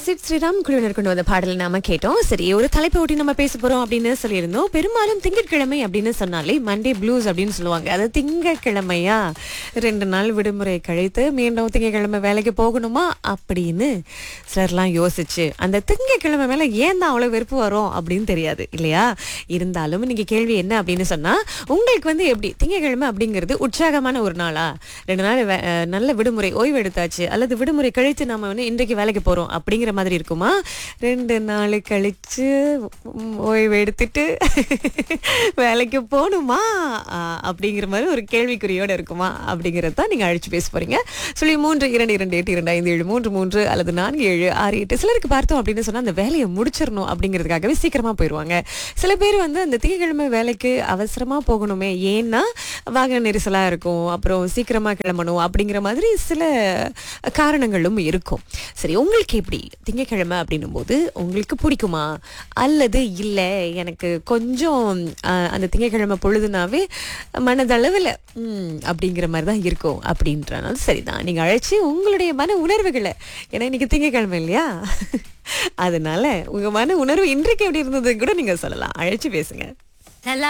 சித் ஸ்ரீராம் குழுவினர் கொண்டு வந்த பாடலை நாம கேட்டோம் சரி ஒரு தலைப்பை ஒட்டி நம்ம பேச போறோம் அப்படின்னு சொல்லியிருந்தோம் பெரும்பாலும் திங்கட்கிழமை அப்படின்னு சொன்னாலே மண்டே ப்ளூஸ் அப்படின்னு சொல்லுவாங்க அது திங்கட்கிழமையா ரெண்டு நாள் விடுமுறை கழித்து மீண்டும் திங்கட்கிழமை வேலைக்கு போகணுமா அப்படின்னு சிலர்லாம் யோசிச்சு அந்த திங்கட்கிழமை மேல ஏன் தான் அவ்வளவு வெறுப்பு வரும் அப்படின்னு தெரியாது இல்லையா இருந்தாலும் இன்னைக்கு கேள்வி என்ன அப்படின்னு சொன்னா உங்களுக்கு வந்து எப்படி திங்கட்கிழமை அப்படிங்கிறது உற்சாகமான ஒரு நாளா ரெண்டு நாள் வே- அஹ் நல்ல விடுமுறை ஓய்வு எடுத்தாச்சு அல்லது விடுமுறை கழித்து நாம வந்து இன்றைக்கு வேலைக்கு போறோம் அப்படிங்கிற மாதிரி இருக்குமா ரெண்டு நாள் கழிச்சு உம், ஓய்வு எடுத்துட்டு வேலைக்கு போகணுமா ஆஹ், அப்படிங்கிற மாதிரி ஒரு கேள்விக்குறியோட இருக்குமா அப்படிங்கறத தான் நீங்க அழிச்சு பேச போறீங்க சொல்லி மூன்று இரண்டு இரண்டு எட்டு இரண்டு ஐந்து ஏழு மூன்று மூன்று அல்லது நான்கு ஏழு ஆறு எட்டு சிலருக்கு பார்த்தோம் அப்படின்னு சொன்னா அந்த வேலையை முடிச்சிடணும் அப்படிங்கிறதுக்காகவே சீக்கிரமா போயிடுவாங்க சில பேர் வந்து அந்த திங்கட்கிழமை வேலைக்கு அவசரமா போகணுமே ஏன்னா வாகன நெரிசலா இருக்கும் அப்புறம் சீக்கிரமா கிளம்பணும் அப்படிங்கிற மாதிரி சில காரணங்களும் இருக்கும் சரி உங்களுக்கு எப்படி திங்கட்கிழமை அப்படின்னும் போது உங்களுக்கு பிடிக்குமா அல்லது இல்லை எனக்கு கொஞ்சம் ஆஹ், அந்த திங்கட்கிழமை பொழுதுனாவே மனதளவில் ம், அப்படிங்கிற மாதிரி தான் இருக்கும் அப்படின்றனால சரிதான் நீங்கள் அழைச்சி உங்களுடைய மன உணர்வுகளை ஏன்னா இன்னைக்கு திங்கட்கிழமை இல்லையா அதனால உங்க மன உணர்வு இன்றைக்கு எப்படி இருந்தது கூட நீங்க சொல்லலாம் அழைச்சு பேசுங்க